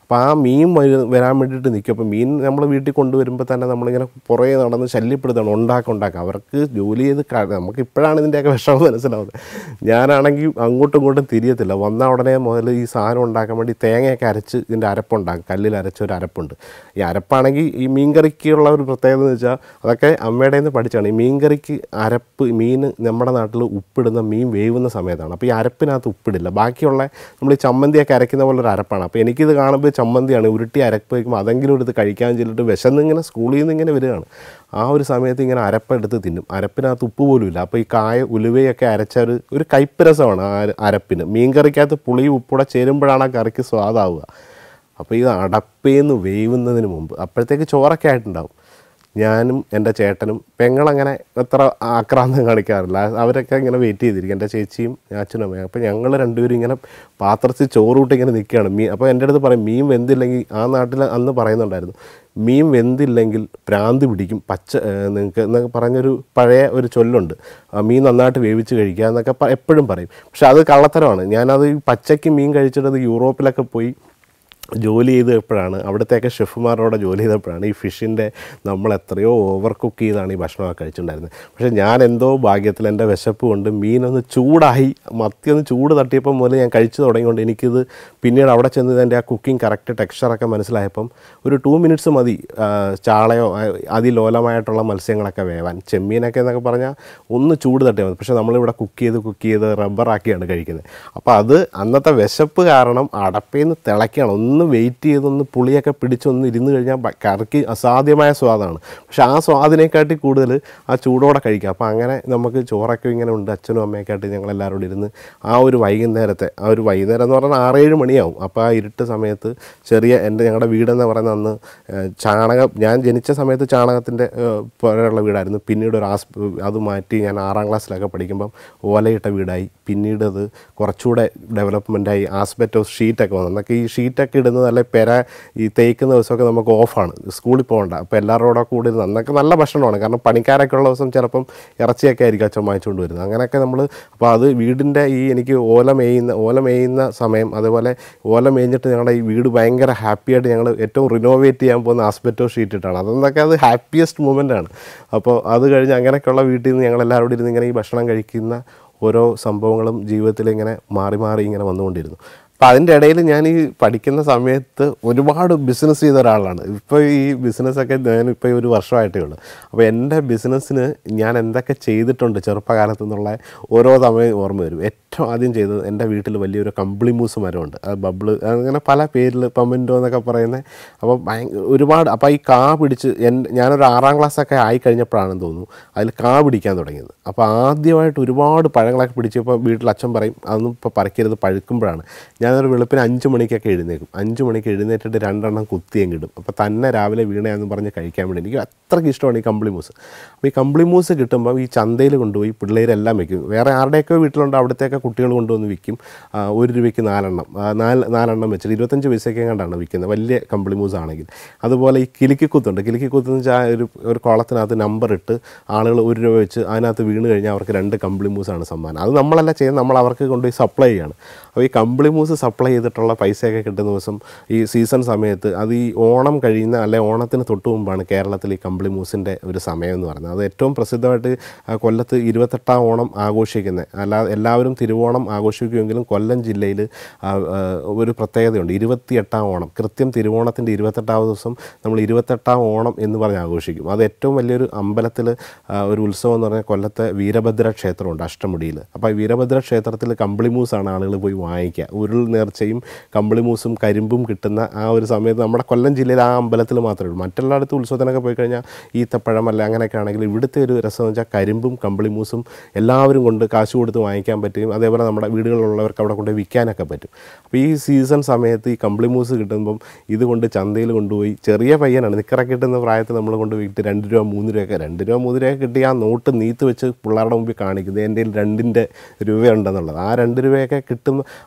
അപ്പോൾ ആ മീൻ വരു- വരാൻ വേണ്ടിയിട്ട് നിൽക്കും അപ്പോൾ മീൻ നമ്മൾ വീട്ടിൽ കൊണ്ടുവരുമ്പോൾ തന്നെ നമ്മളിങ്ങനെ പുറകെ നടന്ന് ശല്യപ്പെടുത്തണം ഉണ്ടാക്കുക ഉണ്ടാക്കുക അവർക്ക് ജോലി ചെയ്ത് ക- നമുക്ക് ഇപ്പോഴാണ് ഇതിൻ്റെയൊക്കെ വിഷമം മനസ്സിലാവുന്നത് ഞാനാണെങ്കിൽ അങ്ങോട്ടും ഇങ്ങോട്ടും തിരിയത്തില്ല വന്ന ഉടനെ മുതൽ ഈ സാധനം ഉണ്ടാക്കാൻ വേണ്ടി തേങ്ങയൊക്കെ അരച്ച് ഇതിൻ്റെ അരപ്പുണ്ടാക്കും കല്ലിൽ അരച്ച ഒരു അരപ്പുണ്ട് ഈ അരപ്പാണെങ്കിൽ ഈ മീൻകറിക്കുള്ള ഒരു പ്രത്യേകത എന്ന് വെച്ചാൽ അതൊക്കെ അമ്മയുടെ നിന്ന് പഠിച്ചാണ് ഈ മീൻകറിക്ക് അരപ്പ് മീൻ നമ്മുടെ നാട്ടിൽ ഉപ്പിടുന്ന മീൻ വേവുന്ന സമയത്താണ് അപ്പോൾ ഈ അരപ്പിനകത്ത് ഉപ്പിടില്ല ബാക്കിയുള്ള നമ്മൾ ഈ ചമ്മന്തിയൊക്കെ അരയ്ക്കുന്ന പോലെ ഒരു അരപ്പാണ് അപ്പോൾ എനിക്കിത് കാണുമ്പോൾ ചമ്മന്തിയാണ് ഉരുട്ടി അരപ്പ് വയ്ക്കുമ്പോൾ അതെങ്കിലും എടുത്ത് കഴിക്കാൻ ചെല്ലിട്ട് വിശന്ന് ഇങ്ങനെ സ്കൂളിൽ നിന്ന് ഇങ്ങനെ വരികയാണ് ആ ഒരു സമയത്ത് ഇങ്ങനെ അരപ്പെടുത്ത് തിന്നും അരപ്പിനകത്ത് ഉപ്പ് പോലും ഇല്ല അപ്പോൾ ഈ കായ ഉലുവയൊക്കെ അരച്ച ഒരു ഒരു കയ്പ്പ് രസമാണ് ആ ഒരു അരപ്പിന് മീൻകറിക്കകത്ത് പുളിയും ഉപ്പൂടെ ചേരുമ്പോഴാണ് ആ കറിക്ക് സ്വാദാവുക അപ്പോൾ ഇത് അടപ്പേന്ന് വേവുന്നതിന് മുമ്പ് അപ്പോഴത്തേക്ക് ചോറൊക്കെ ആയിട്ടുണ്ടാവും ഞാനും എൻ്റെ ചേട്ടനും പെങ്ങളങ്ങനെ അത്ര ആക്രാന്തം കാണിക്കാറില്ല അവരൊക്കെ ഇങ്ങനെ വെയിറ്റ് ചെയ്തിരിക്കും എൻ്റെ ചേച്ചിയും അച്ഛനും അമ്മയും അപ്പോൾ ഞങ്ങൾ രണ്ടുപേരും ഇങ്ങനെ പാത്രത്തിൽ ചോറൂട്ട് ഇങ്ങനെ നിൽക്കുകയാണ് മീൻ അപ്പോൾ എൻ്റെ അടുത്ത് പറയും മീൻ വെന്തില്ലെങ്കിൽ ആ നാട്ടിൽ അന്ന് പറയുന്നുണ്ടായിരുന്നു മീൻ വെന്തില്ലെങ്കിൽ പ്രാന്ത് പിടിക്കും പച്ച നിങ്ങൾക്ക് എന്നൊക്കെ പറഞ്ഞൊരു പഴയ ഒരു ചൊല്ലുണ്ട് ആ, മീൻ നന്നായിട്ട് വേവിച്ച് കഴിക്കുക എന്നൊക്കെ പ- എപ്പോഴും പറയും പക്ഷെ അത് കള്ളത്തരമാണ് ഞാനത് ഈ പച്ചയ്ക്ക് മീൻ കഴിച്ചിട്ടത് യൂറോപ്പിലൊക്കെ പോയി ജോലി ചെയ്തപ്പോഴാണ് അവിടുത്തെയൊക്കെ ഷെഫുമാരോടെ ജോലി ചെയ്തപ്പോഴാണ് ഈ ഫിഷിൻ്റെ നമ്മൾ എത്രയോ ഓവർ കുക്ക് ചെയ്താണ് ഈ ഭക്ഷണമൊക്കെ കഴിച്ചിട്ടുണ്ടായിരുന്നത് പക്ഷേ ഞാൻ എന്തോ ഭാഗ്യത്തിൽ എൻ്റെ വിശപ്പ് കൊണ്ട് മീനൊന്ന് ചൂടായി മത്തി ഒന്ന് ചൂട് തട്ടിയപ്പോൾ മുതൽ ഞാൻ കഴിച്ചു തുടങ്ങിക്കൊണ്ട് എനിക്കിത് പിന്നീട് അവിടെ ചെന്ന് എൻ്റെ ആ കുക്കിംഗ് കറക്റ്റ് ടെക്സ്ചറൊക്കെ മനസ്സിലായപ്പം ഒരു ടു മിനിറ്റ്സ് മതി ആ, ചാളയോ ആ, അതിലോലമായിട്ടുള്ള മത്സ്യങ്ങളൊക്കെ വേവാൻ ചെമ്മീനൊക്കെ എന്നൊക്കെ പറഞ്ഞാൽ ഒന്ന് ചൂട് തട്ടിയാൽ മതി പക്ഷേ നമ്മളിവിടെ കുക്ക് ചെയ്ത് കുക്ക് ചെയ്ത് റബ്ബറാക്കിയാണ് കഴിക്കുന്നത് അപ്പോൾ അത് അന്നത്തെ വിശപ്പ് കാരണം അടപ്പേന്ന് തിളയ്ക്കണം ഒന്ന് വെയിറ്റ് ചെയ്തൊന്ന് പുളിയൊക്കെ പിടിച്ചൊന്ന് ഇരുന്ന് കഴിഞ്ഞാൽ ഭ- കറിക്ക് അസാധ്യമായ സ്വാദാണ് പക്ഷെ ആ സ്വാദിനെക്കാട്ടി കൂടുതൽ ആ ചൂടോടെ കഴിക്കാം അപ്പോൾ അങ്ങനെ നമുക്ക് ചോറൊക്കെ ഇങ്ങനെ ഉണ്ട് അച്ഛനും അമ്മയൊക്കെയായിട്ട് ഞങ്ങളെല്ലാവരും കൂടി ഇരുന്ന് ആ ഒരു വൈകുന്നേരത്തെ ആ ഒരു വൈകുന്നേരം എന്ന് പറഞ്ഞാൽ ആറേഴ് മണിയാവും അപ്പോൾ ആ ഇരുട്ട് സമയത്ത് ചെറിയ എൻ്റെ ഞങ്ങളുടെ വീടെന്ന് പറയുന്ന അന്ന് ഏഹ്, ചാണകം ഞാൻ ജനിച്ച സമയത്ത് ചാണകത്തിൻ്റെ പുറയുള്ള വീടായിരുന്നു പിന്നീട് ഒരു ആസ് അത് മാറ്റി ഞാൻ ആറാം ക്ലാസ്സിലൊക്കെ പഠിക്കുമ്പം ഓലയിട്ട വീടായി പിന്നീട് അത് കുറച്ചുകൂടെ ഡെവലപ്മെൻറ്റായി ആസ്പെറ്റോസ് ഷീറ്റൊക്കെ വന്നു എന്നൊക്കെ ഈ ഷീറ്റൊക്കെ ഇടുന്നത് അല്ലെ പെര ഈ തേക്കുന്ന ദിവസമൊക്കെ നമുക്ക് ഓഫാണ് സ്കൂളിൽ പോകണ്ട അപ്പോൾ എല്ലാവരോടെ കൂടി ഇരുന്ന് അന്നൊക്കെ നല്ല ഭക്ഷണമാണ് കാരണം പണിക്കാരൊക്കെ ഉള്ള ദിവസം ചിലപ്പം ഇറച്ചിയൊക്കെ ആയിരിക്കും അച്ഛൻ വാങ്ങിച്ചുകൊണ്ട് വരുന്നത് അങ്ങനെയൊക്കെ നമ്മൾ അപ്പോൾ അത് വീടിൻ്റെ ഈ എനിക്ക് ഓല മേയുന്ന ഓല മേയുന്ന സമയം അതേപോലെ ഓല മേഞ്ഞിട്ട് ഞങ്ങളുടെ ഈ വീട് ഭയങ്കര ഹാപ്പിയായിട്ട് ഞങ്ങൾ ഏറ്റവും റിനോവേറ്റ് ചെയ്യാൻ പോകുന്ന ആസ്പെറ്റോ ഷീറ്റ് ഇട്ടാണ് അതെന്നൊക്കെ അത് ഹാപ്പിയസ്റ്റ് മൂമെൻ്റ് ആണ് അപ്പോൾ അത് കഴിഞ്ഞ് അങ്ങനെയൊക്കെയുള്ള വീട്ടിൽ നിന്ന് ഞങ്ങൾ എല്ലാവരും കൂടി ഇരുന്ന് ഇങ്ങനെ ഈ ഭക്ഷണം കഴിക്കുന്ന ഓരോ സംഭവങ്ങളും ജീവിതത്തിൽ ഇങ്ങനെ മാറി മാറി ഇങ്ങനെ വന്നുകൊണ്ടിരുന്നു അപ്പോൾ അതിൻ്റെ ഇടയിൽ ഞാൻ ഈ പഠിക്കുന്ന സമയത്ത് ഒരുപാട് ബിസിനസ് ചെയ്ത ഒരാളാണ് ഇപ്പോൾ ഈ ബിസിനസ്സൊക്കെ ഞാൻ ഇപ്പോൾ ഈ ഒരു വർഷമായിട്ടേ ഉള്ളൂ അപ്പോൾ എൻ്റെ ബിസിനസ്സിന് ഞാൻ എന്തൊക്കെ ചെയ്തിട്ടുണ്ട് ചെറുപ്പകാലത്ത് എന്നുള്ള ഓരോ സമയം ഓർമ്മ വരും ഏറ്റവും ആദ്യം ചെയ്തത് എൻ്റെ വീട്ടിൽ വലിയൊരു കമ്പിളിമൂസ് മരമുണ്ട് അത് ബബിള് അങ്ങനെ പല പേരിൽ പമ്മിൻറ്റോ എന്നൊക്കെ പറയുന്നത് അപ്പോൾ ഭയങ്കര ഒരുപാട് അപ്പോൾ ഈ കാ പിടിച്ച് എൻ ഞാനൊരു ആറാം ക്ലാസ്സൊക്കെ ആയി കഴിഞ്ഞപ്പോഴാണെന്ന് തോന്നുന്നു അതിൽ കാ പിടിക്കാൻ തുടങ്ങിയത് അപ്പോൾ ആദ്യമായിട്ട് ഒരുപാട് പഴങ്ങളൊക്കെ പിടിച്ചപ്പോൾ വീട്ടിൽ അച്ഛൻ പറയും അതൊന്നും ഇപ്പോൾ പറിക്കരുത് പഴുക്കുമ്പോഴാണ് ഞാനൊരു വെളുപ്പിന് അഞ്ച് മണിക്കൊക്കെ എഴുന്നേക്കും അഞ്ച് മണിക്ക് എഴുന്നേറ്റിട്ട് രണ്ടെണ്ണം കുത്തിയും കിടും അപ്പോൾ തന്നെ രാവിലെ വീണയാന്ന് പറഞ്ഞ് കഴിക്കാൻ വേണ്ടി എനിക്ക് അത്രയ്ക്ക് ഇഷ്ടമാണ് ഈ കമ്പിളി മൂസ് അപ്പോൾ ഈ കമ്പിളി മൂസ് കിട്ടുമ്പോൾ ഈ ചന്തയിൽ കൊണ്ടുപോയി പിള്ളേരെല്ലാം വെക്കും വേറെ ആരുടെയൊക്കെ വീട്ടിലുണ്ട് അവിടത്തെയൊക്കെ കുട്ടികൾ കൊണ്ടുവന്ന് വിൽക്കും ആ, ഒരു രൂപയ്ക്ക് നാലെണ്ണം ആ, നാല് നാലെണ്ണം വെച്ചിട്ട് ഇരുപത്തഞ്ച് പൈസയ്ക്ക് കണ്ടാണ് വിൽക്കുന്നത് വലിയ കമ്പിളി മൂസ് ആണെങ്കിൽ അതുപോലെ ഈ കിലുക്കിക്കുത്തുണ്ട് കിലുക്കിക്കുത്ത് എന്ന് വെച്ചാൽ ഒരു ഒരു കുളത്തിനകത്ത് നമ്പർ ഇട്ട് ആളുകൾ ഒരു രൂപ വെച്ച് അതിനകത്ത് വീണ് കഴിഞ്ഞാൽ അവർക്ക് രണ്ട് കമ്പിളി മൂസാണ് സമ്മാനം അത് നമ്മളല്ല ചെയ്യുന്നത് നമ്മൾ അവർക്ക് കൊണ്ടുപോയി സപ്ലൈ ചെയ്യാണ് അപ്പോൾ ഈ കമ്പിളി മൂസ് സപ്ലൈ ചെയ്തിട്ടുള്ള പൈസയൊക്കെ കിട്ടുന്ന ദിവസം ഈ സീസൺ സമയത്ത് അത് ഈ ഓണം കഴിയുന്ന അല്ലെ ഓണത്തിന് തൊട്ട് മുമ്പാണ് കേരളത്തിൽ ഈ കമ്പിളി മൂസിൻ്റെ ഒരു സമയം എന്ന് പറയുന്നത് അത് ഏറ്റവും പ്രസിദ്ധമായിട്ട് ആ കൊല്ലത്ത് ഇരുപത്തെട്ടാം ഓണം ആഘോഷിക്കുന്നത് അല്ലാതെ എല്ലാവരും തിരുവോണം ആഘോഷിക്കുമെങ്കിലും കൊല്ലം ജില്ലയിൽ ഒരു പ്രത്യേകതയുണ്ട് ഇരുപത്തിയെട്ടാം ഓണം കൃത്യം തിരുവോണത്തിൻ്റെ ഇരുപത്തെട്ടാം ദിവസം നമ്മൾ ഇരുപത്തെട്ടാം ഓണം എന്ന് പറഞ്ഞ് ആഘോഷിക്കും അത് ഏറ്റവും വലിയൊരു അമ്പലത്തിൽ ഒരു ഉത്സവം എന്ന് പറഞ്ഞാൽ കൊല്ലത്തെ വീരഭദ്ര ക്ഷേത്രമുണ്ട് അഷ്ടമുടിയിൽ അപ്പോൾ ഈ വീരഭദ്ര ക്ഷേത്രത്തിൽ കമ്പിളിമൂസാണ് ആളുകൾ പോയി വാങ്ങിക്കുക ഉരുൾ നേർച്ചയും കമ്പിളിമൂസും കരിമ്പും കിട്ടുന്ന ആ ഒരു സമയത്ത് നമ്മുടെ കൊല്ലം ജില്ലയിൽ ആ അമ്പലത്തിൽ മാത്രമേ ഉള്ളൂ മറ്റുള്ളയിടത്ത് ഉത്സവത്തിനൊക്കെ പോയി കഴിഞ്ഞാൽ ഈത്തപ്പഴം അല്ല അങ്ങനെയൊക്കെ ആണെങ്കിൽ ഇവിടുത്തെ ഒരു രസം എന്ന് വെച്ചാൽ കരിമ്പും കമ്പിളിമൂസും എല്ലാവരും കൊണ്ട് കാശ് കൊടുത്ത് വാങ്ങിക്കാൻ പറ്റും അതേപോലെ നമ്മുടെ വീടുകളിലുള്ളവർക്ക് അവിടെ കൊണ്ട് വിൽക്കാനൊക്കെ പറ്റും അപ്പോൾ ഈ സീസൺ സമയത്ത് ഈ കമ്പിളിമൂസ് കിട്ടുമ്പം ഇത് കൊണ്ട് ചന്തയിൽ കൊണ്ടുപോയി ചെറിയ പയ്യനാണ് നിക്കറൊക്കെ കിട്ടുന്ന പ്രായത്തിൽ നമ്മൾ കൊണ്ട് വിറ്റ് രണ്ട് രൂപ മൂന്ന് രൂപയൊക്കെ രണ്ട് രൂപ മൂന്ന് രൂപയൊക്കെ കിട്ടി ആ നോട്ട് നീത്ത് വെച്ച് പിള്ളേരുടെ മുമ്പിൽ കാണിക്കുന്നത് എൻ്റെ കയ്യിൽ രണ്ടിൻ്റെ രൂപയുണ്ടെന്നുള്ളത് ആ രണ്ട് രൂപയൊക്കെ കിട്ടുമ്പോൾ അപ്പോൾ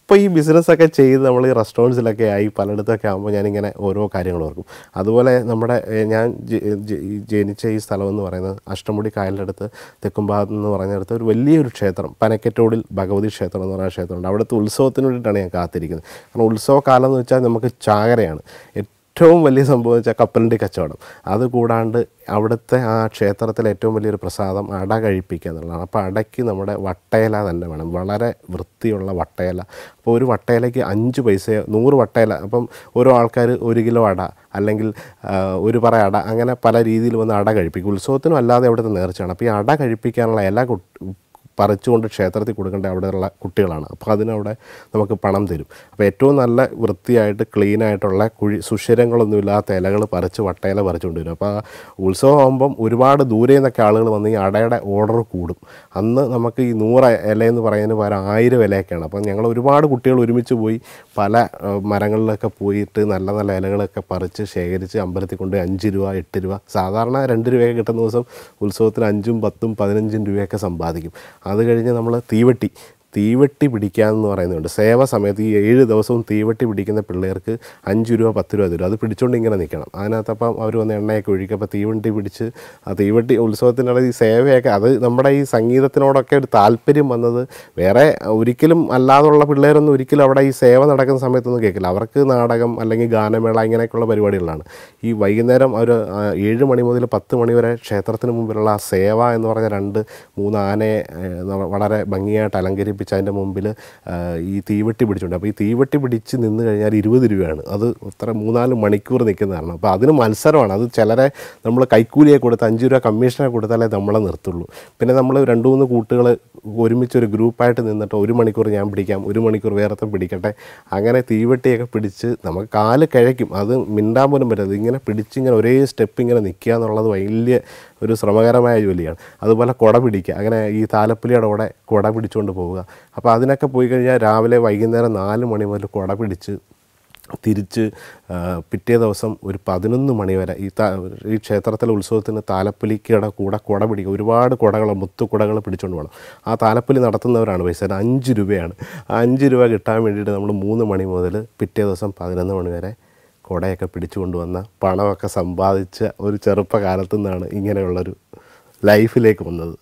ഇപ്പോൾ ഈ ബിസിനസ്സൊക്കെ ചെയ്ത് നമ്മൾ ഈ റെസ്റ്റോറൻറ്റ്സിലൊക്കെ ആയി പലയിടത്തൊക്കെ ആകുമ്പോൾ ഞാനിങ്ങനെ ഓരോ കാര്യങ്ങൾ ഓർക്കും അതുപോലെ നമ്മുടെ ഏ, ഞാൻ ജ- ജ- ഈ ജനിച്ച ഈ സ്ഥലം എന്ന് പറയുന്നത് അഷ്ടമുടി കായലിൻ്റെ അടുത്ത് തെക്കുംഭാഗത്ത് എന്ന് പറഞ്ഞിടത്ത് ഒരു വലിയൊരു ക്ഷേത്രം പനക്കറ്റോടിൽ ഭഗവതി ക്ഷേത്രം എന്ന് പറയുന്ന ക്ഷേത്രമുണ്ട് അവിടുത്തെ ഉത്സവത്തിന് വേണ്ടിയിട്ടാണ് ഞാൻ കാത്തിരിക്കുന്നത് കാരണം ഉത്സവകാലം എന്ന് വെച്ചാൽ നമുക്ക് ചാകരയാണ് ഏറ്റവും വലിയ സംഭവം എന്ന് വെച്ചാൽ കപ്പലണ്ടി കച്ചവടം അത് കൂടാണ്ട് അവിടുത്തെ ആ ക്ഷേത്രത്തിലെ ഏറ്റവും വലിയൊരു പ്രസാദം അട കഴിപ്പിക്കുക എന്നുള്ളതാണ് അപ്പോൾ അടയ്ക്ക് നമ്മുടെ വട്ടയില തന്നെ വേണം വളരെ വൃത്തിയുള്ള വട്ടയില അപ്പോൾ ഒരു വട്ടയിലയ്ക്ക് അഞ്ച് പൈസ നൂറ് വട്ടയില അപ്പം ഓരോ ആൾക്കാർ ഒരു കിലോ അട അല്ലെങ്കിൽ ആ, ഒരു പറ അട അങ്ങനെ പല രീതിയിൽ വന്ന് അട കഴിപ്പിക്കും ഉത്സവത്തിനും അല്ലാതെ അവിടുത്തെ നേർച്ചയാണ് അപ്പോൾ ഈ അട കഴിപ്പിക്കാനുള്ള ഇല കൊ- പറിച്ചുകൊണ്ട് ക്ഷേത്രത്തിൽ കൊടുക്കേണ്ട അവിടെയുള്ള കുട്ടികളാണ് അപ്പോൾ അതിനവിടെ നമുക്ക് പണം തരും അപ്പോൾ ഏറ്റവും നല്ല വൃത്തിയായിട്ട് ക്ലീനായിട്ടുള്ള കുഴി സുഷിരങ്ങളൊന്നും ഇല്ലാത്ത ഇലകൾ പറിച്ച് വട്ടയില പറിച്ചുകൊണ്ട് വരും അപ്പോൾ ആ ഉത്സവം ആകുമ്പം ഒരുപാട് ദൂരെ നിന്നൊക്കെ ആളുകൾ വന്ന് ഈ അടയുടെ ഓർഡർ കൂടും അന്ന് നമുക്ക് ഈ നൂറ് ഇലയെന്ന് പറയുന്നതിന് പകരം ആയിരം ഇലയൊക്കെയാണ് അപ്പം ഞങ്ങൾ ഒരുപാട് കുട്ടികൾ ഒരുമിച്ച് പോയി പല ആ, മരങ്ങളിലൊക്കെ പോയിട്ട് നല്ല നല്ല ഇലകളൊക്കെ പറിച്ച് ശേഖരിച്ച് അമ്പലത്തിൽ കൊണ്ട് അഞ്ച് രൂപ എട്ട് രൂപ സാധാരണ രണ്ട് രൂപയൊക്കെ കിട്ടുന്ന ദിവസം ഉത്സവത്തിന് അഞ്ചും പത്തും പതിനഞ്ചും രൂപയൊക്കെ സമ്പാദിക്കും അത് കഴിഞ്ഞ് നമ്മൾ തീവെട്ടി തീവെട്ടി പിടിക്കാമെന്ന് പറയുന്നുണ്ട് സേവ സമയത്ത് ഈ ഏഴ് ദിവസവും തീവെട്ടി പിടിക്കുന്ന പിള്ളേർക്ക് അഞ്ച് രൂപ പത്ത് രൂപ തരും അത് പിടിച്ചുകൊണ്ട് ഇങ്ങനെ നിൽക്കണം അതിനകത്തപ്പം അവർ വന്ന് എണ്ണയൊക്കെ ഒഴിക്കും അപ്പോൾ തീവണ്ടി പിടിച്ച് ആ തീവട്ടി ഉത്സവത്തിനുള്ള ഈ സേവയൊക്കെ അത് നമ്മുടെ ഈ സംഗീതത്തിനോടൊക്കെ ഒരു താല്പര്യം വന്നത് വേറെ ഒരിക്കലും അല്ലാതുള്ള പിള്ളേരൊന്നും ഒരിക്കലും അവിടെ ഈ സേവ നടക്കുന്ന സമയത്തൊന്നും കേൾക്കില്ല അവർക്ക് നാടകം അല്ലെങ്കിൽ ഗാനമേള ഇങ്ങനെയൊക്കെയുള്ള പരിപാടികളാണ് ഈ വൈകുന്നേരം ഒരു ആ, ഏഴ് മണി മുതൽ പത്ത് മണി വരെ ക്ഷേത്രത്തിന് മുമ്പിലുള്ള ആ സേവ എന്ന് പറഞ്ഞ രണ്ട് മൂന്ന് ആനയെ ഏ, ന- വളരെ ഭംഗിയായിട്ട് അലങ്കരിപ്പിച്ച് അതിൻ്റെ മുമ്പിൽ ആ, ഈ തീവെട്ടി പിടിച്ചിട്ടുണ്ട് അപ്പോൾ ഈ തീവെട്ടി പിടിച്ച് നിന്ന് കഴിഞ്ഞാൽ ഇരുപത് രൂപയാണ് അത് അത്ര മൂന്നാല് മണിക്കൂർ നിൽക്കുന്നതാണ് അപ്പോൾ അതിന് മത്സരമാണ് അത് ചിലരെ നമ്മൾ കൈക്കൂലിയെ കൊടുത്ത് അഞ്ച് രൂപ കമ്മീഷനെ കൊടുത്താലേ നമ്മളെ നിർത്തുള്ളൂ പിന്നെ നമ്മൾ രണ്ട് മൂന്ന് കൂട്ടുകൾ ഒരുമിച്ച് ഒരു ഗ്രൂപ്പായിട്ട് നിന്നിട്ട് ഒരു മണിക്കൂർ ഞാൻ പിടിക്കാം ഒരു മണിക്കൂർ വേറത്തെ പിടിക്കട്ടെ അങ്ങനെ തീവെട്ടിയൊക്കെ പിടിച്ച് നമുക്ക് കാല് കിഴയ്ക്കും അത് മിണ്ടാൻ പോലും പറ്റരുത് ഇങ്ങനെ പിടിച്ച് ഇങ്ങനെ ഒരേ സ്റ്റെപ്പ് ഇങ്ങനെ നിൽക്കുക എന്നുള്ളത് വലിയ ഒരു ശ്രമകരമായ ജോലിയാണ് അതുപോലെ കുട പിടിക്കുക അങ്ങനെ ഈ താലപ്പൊലിയുടെ കൂടെ കുട പിടിച്ചുകൊണ്ട് പോവുക അപ്പോൾ അതിനൊക്കെ പോയി കഴിഞ്ഞാൽ രാവിലെ വൈകുന്നേരം നാല് മണി മുതൽ കുട പിടിച്ച് തിരിച്ച് ആ, പിറ്റേ ദിവസം ഒരു പതിനൊന്ന് മണി വരെ ഈ താ ഈ ക്ഷേത്രത്തിലെ ഉത്സവത്തിന് താലപ്പൊലിക്കയുടെ കൂടെ കുട പിടിക്കുക ഒരുപാട് കുടകൾ മുത്തുകുടകൾ പിടിച്ചുകൊണ്ട് പോകണം ആ താലപ്പൊലി നടത്തുന്നവരാണ് പൈസ തരുന്നത്. അഞ്ച് രൂപയാണ് ആ അഞ്ച് രൂപ കിട്ടാൻ വേണ്ടിയിട്ട് നമ്മൾ മൂന്ന് മണി മുതൽ പിറ്റേ ദിവസം പതിനൊന്ന് മണി വരെ കുടയൊക്കെ പിടിച്ചു കൊണ്ടുവന്ന പണമൊക്കെ സമ്പാദിച്ച ഒരു ചെറുപ്പകാലത്തു നിന്നാണ് ഇങ്ങനെയുള്ളൊരു ലൈഫിലേക്ക് വന്നത്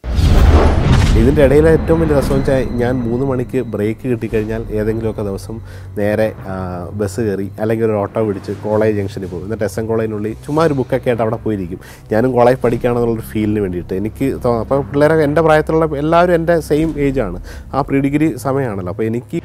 ഇതിൻ്റെ ഇടയിലെ ഏറ്റവും വലിയ രസം വെച്ചാൽ ഞാൻ മൂന്ന് മണിക്ക് ബ്രേക്ക് കിട്ടിക്കഴിഞ്ഞാൽ ഏതെങ്കിലുമൊക്കെ ദിവസം നേരെ ആ, ബസ് കയറി അല്ലെങ്കിൽ ഒരു ഓട്ടോ പിടിച്ച് കോളേജ് ജംഗ്ഷനിൽ പോകും എന്നിട്ട് എസ് എൻ കോളേജിനുള്ളിൽ ചുമ്മാ ഒരു ബുക്കൊക്കെ ആയിട്ട് അവിടെ പോയിരിക്കും ഞാനും കോളേജ് പഠിക്കുകയാണെന്നുള്ളൊരു ഫീലിന് വേണ്ടിയിട്ട് എനിക്ക് തോന്നുന്നു അപ്പോൾ പിള്ളേരൊക്കെ എൻ്റെ പ്രായത്തിലുള്ള എല്ലാവരും എൻ്റെ സെയിം ഏജാണ് ആ പ്രീ ഡിഗ്രി സമയമാണല്ലോ അപ്പോൾ എനിക്ക്